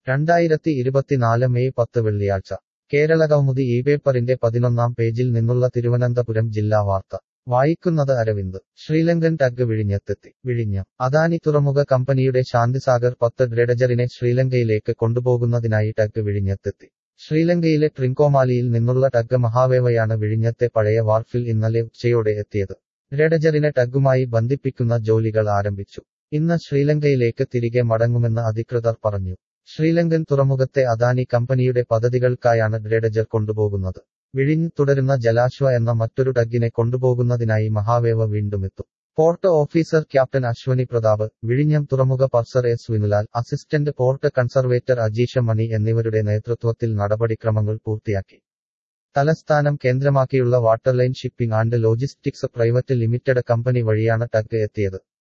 രണ്ടായിരത്തി ഇരുപത്തിനാല് മെയ് പത്ത് വെള്ളിയാഴ്ച കേരള കൗമുദി ഈ പേപ്പറിന്റെ പതിനൊന്നാം പേജിൽ നിന്നുള്ള തിരുവനന്തപുരം ജില്ലാ വാർത്ത വായിക്കുന്നത് അരവിന്ദ് ശ്രീലങ്കൻ ടഗ് വിഴിഞ്ഞത്തെത്തി വിഴിഞ്ഞം അദാനി തുറമുഖ കമ്പനിയുടെ ശാന്തിസാഗർ പത്ത് ഡ്രെഡജറിനെ ശ്രീലങ്കയിലേക്ക് കൊണ്ടുപോകുന്നതിനായി ടഗ് വിഴിഞ്ഞത്തെത്തി ശ്രീലങ്കയിലെ ട്രിങ്കോമാലിയിൽ നിന്നുള്ള ടഗ് മഹാവേവയാണ് വിഴിഞ്ഞത്തെ പഴയ വാർഫിൽ ഇന്നലെ ഉച്ചയോടെ എത്തിയത് ഡ്രെഡജറിനെ ടഗുമായി ബന്ധിപ്പിക്കുന്ന ജോലികൾ ആരംഭിച്ചു ഇന്ന് ശ്രീലങ്കയിലേക്ക് തിരികെ മടങ്ങുമെന്ന് അധികൃതർ പറഞ്ഞു ശ്രീലങ്കൻ തുറമുഖത്തെ അദാനി കമ്പനിയുടെ പദ്ധതികൾക്കായാണ് ഡ്രെഡജർ കൊണ്ടുപോകുന്നത് വിഴിഞ്ഞ് തുടരുന്ന ജലാശ്വ എന്ന മറ്റൊരു ടഗിനെ കൊണ്ടുപോകുന്നതിനായി മഹാവേവ വീണ്ടുമെത്തും port officer captain Ashwini Pratap വിഴിഞ്ഞം തുറമുഖ purser S Vinulal assistant port conservator Ajeesha Mani എന്നിവരുടെ നേതൃത്വത്തിൽ നടപടിക്രമങ്ങൾ പൂർത്തിയാക്കി തലസ്ഥാനം കേന്ദ്രമാക്കിയുള്ള waterline shipping and logistics private limited company വഴിയാണ് ടഗ് എത്തിയത്